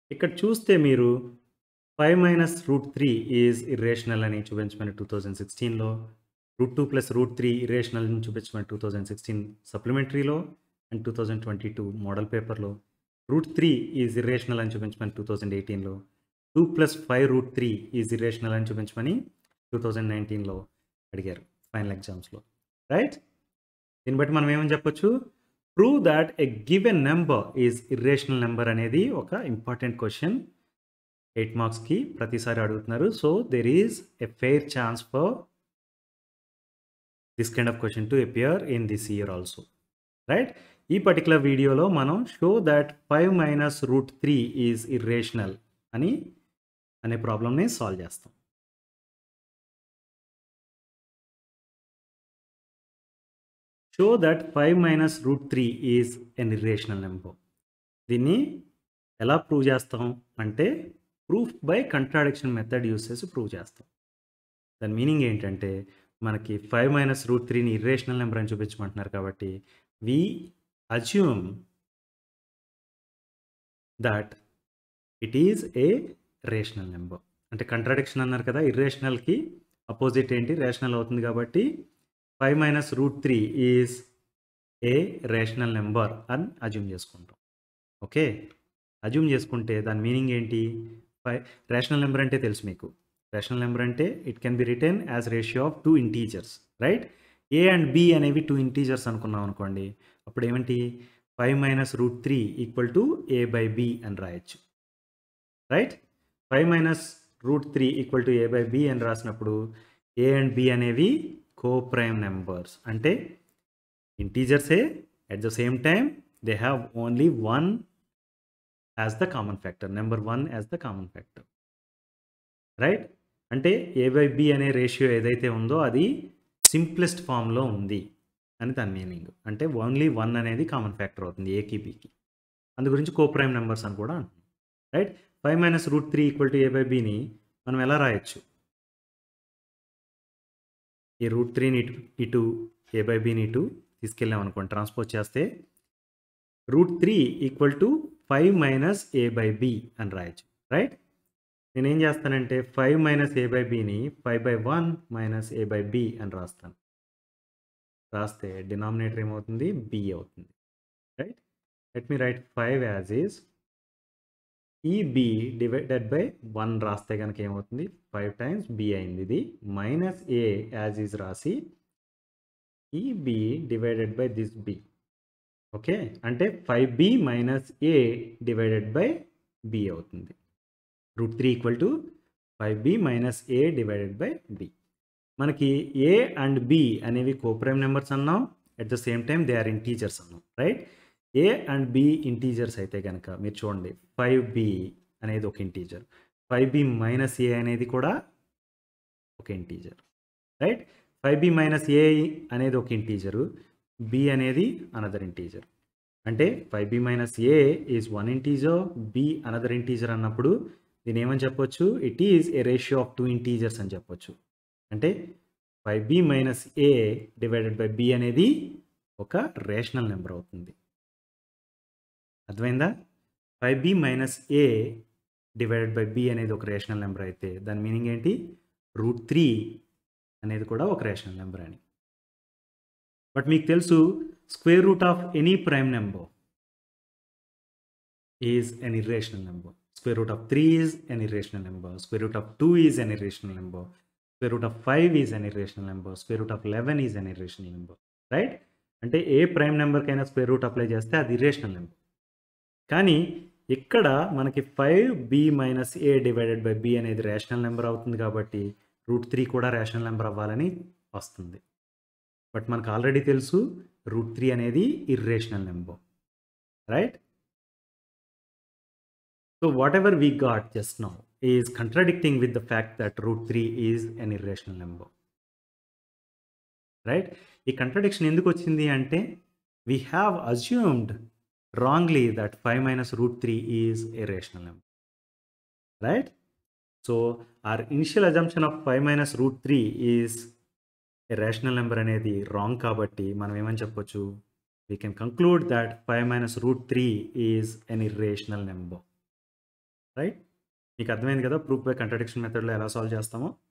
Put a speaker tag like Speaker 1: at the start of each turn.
Speaker 1: ఇక్కడ చూస్తే మీరు 5 మైనస్ రూట్ 3 ఈజ్ ఇర్రేషనల్ అని చూపించమని 2016లో రూట్ 2 ప్లస్ రూట్ 3 ఇర్రేషనల్ అని చూపించమని 2016 సప్లిమెంటరీలో అండ్ 2022 మోడల్ పేపర్‌లో రూట్ 3 ఈజ్ ఇర్రేషనల్ అని చూపించమని 2018లో 2 ప్లస్ 5 రూట్ 3 ఈజ్ ఇర్రేషనల్ అని చూపించమని 2019లో అడిగారు ఫైనల్ ఎగ్జామ్స్‌లో. రైట్? దీన్ని బట్టి మనం ఏమని చెప్పొచ్చు? Prove that a given number is irrational number అనేది ఒక ఇంపార్టెంట్ క్వెషన్. 8 మార్క్స్‌కి ప్రతిసారి అడుగుతున్నారు. So, there is a fair chance for this kind of question to appear in this year also. Right? ఈ పర్టిక్యులర్ వీడియోలో మనం show that 5 minus root 3 is irrational అని అనే ప్రాబ్లమ్‌ని సాల్వ్ చేస్తాం. Show that 5 minus root 3 is an irrational number. దీన్ని ఎలా prove చేస్తాం అంటే proof by contradiction method use చేసి ప్రూవ్ చేస్తాం. దాని మీనింగ్ ఏంటంటే మనకి 5 మైనస్ రూట్ 3ని ఇర్రేషనల్ నంబర్ అని చూపించమంటున్నారు కాబట్టి we assume that it is a rational number. అంటే కంట్రాడిక్షన్ అన్నారు కదా! ఇర్రేషనల్‌కి అపోజిట్ ఏంటి? రేషనల్ అవుతుంది కాబట్టి 5 minus root 3 is a rational number అని అస్యూమ్ చేసుకుంటాం. ఓకే. అస్యూమ్ చేసుకుంటే దాని మీనింగ్ ఏంటి? ఫై రేషనల్ నంబర్ అంటే తెలుసు మీకు. రేషనల్ నంబర్ అంటే it can be written as ratio of 2 integers. Right? A and b అనేవి 2 ఇంటీజర్స్ అనుకున్నాం అనుకోండి. అప్పుడు ఏమిటి? 5 minus root 3 equal to a by b అని రాయొచ్చు. Right? 5 minus root 3 equal to a by b అని రాసినప్పుడు ఏ అండ్ బి అనేవి కో ప్రైమ్ నంబర్స్. అంటే ఇంటీజర్సే at the same time they have only 1 as the common factor. Number 1 as the common factor. Right? అంటే a by b అనే ratio ఏదైతే ఉందో అది సింప్లెస్ట్ ఫార్మ్‌లో ఉంది అని దాని మీనింగ్. అంటే ఓన్లీ 1 అనేది కామన్ ఫ్యాక్టర్ అవుతుంది ఏకి, బికి. అందు గురించి కో ప్రైమ్ నంబర్స్ అని కూడా అంటున్నాం. Right? 5 minus root 3 equal to a by బిని మనం ఎలా రాయొచ్చు? ఈ రూట్ 3ని ఇటు ఇటు ఏ బై బిని ఇటు తీసుకెళ్ళామనుకోండి ట్రాన్స్‌పోజ్ చేస్తే root 3 equal to 5 minus a by b అని రాయొచ్చు. రైట్? నేనేం చేస్తానంటే 5 మైనస్ ఏ బై బిని 5 by 1 minus a by b అని రాస్తాను. రాస్తే డినామినేటర్ ఏమవుతుంది? బి అవుతుంది. Right? Let me write 5 as is ఈ బి డివైడెడ్ బై 1 రాస్తే గనక ఏమవుతుంది? 5 టైమ్స్ బి అయింది ఇది. మైనస్ ఏ యాస్ ఈజ్ రాసి ఈ b divided by this b. Okay. అంటే 5బి minus a divided by b అవుతుంది. రూట్ 3 ఈక్వల్ టు 5బి minus a divided by b. మనకి ఏ అండ్ బి అనేవి కో ప్రైమ్ నంబర్స్ అన్నాం. At the same time they are integers అన్నాం. Right? A and b integers అయితే గనక మీరు చూడండి 5బి అనేది ఒక ఇంటీజర్. 5బి మైనస్ ఏ అనేది కూడా ఒక ఇంటీజర్. రైట్? 5బి మైనస్ ఏ అనేది ఒక ఇంటీజరు. బి అనేది అనదర్ ఇంటీజర్. అంటే 5బి minus a is 1 integer. B another integer అన్నప్పుడు దీన్ని ఏమని చెప్పొచ్చు? It is a ratio of 2 integers అని చెప్పొచ్చు. అంటే 5బి minus a divided by b అనేది ఒక రేషనల్ నంబర్ అవుతుంది. అర్థమైందా? 5బి minus a divided by b అనేది ఒక రేషనల్ నంబర్ అయితే దాని మీనింగ్ ఏంటి? రూట్ 3 అనేది కూడా ఒక రేషనల్ నంబర్ అని. బట్ మీకు తెలుసు square root of any prime number is an irrational number. Square root of 3 is an irrational number. Square root of 2 is an irrational number. Square root of 5 is an irrational number. Square root of 11 is an irrational number. Right? అంటే ఏ prime నంబర్‌కైనా square root apply చేస్తే అది irrational number. కానీ ఇక్కడ మనకి 5బి minus a divided by b అనేది రేషనల్ నంబర్ అవుతుంది కాబట్టి రూట్ 3 కూడా రేషనల్ నంబర్ అవ్వాలని వస్తుంది. బట్ మనకు ఆల్రెడీ తెలుసు రూట్ 3 అనేది irrational number. Right? So whatever we got just now is contradicting with the fact that root 3 is an irrational number. Right? ఈ కంట్రాడిక్షన్ ఎందుకు వచ్చింది అంటే we have assumed wrongly that 5 minus root 3 is a rational number. Right? So our initial assumption of 5 minus root 3 is a rational number అనేది wrong కాబట్టి మనం ఏమని చెప్పొచ్చు? We can conclude that 5 minus root 3 is an irrational number. Right మీకు అర్థమైంది కదా proof by contradiction మెథడ్లో ఎలా సాల్వ్ చేస్తామో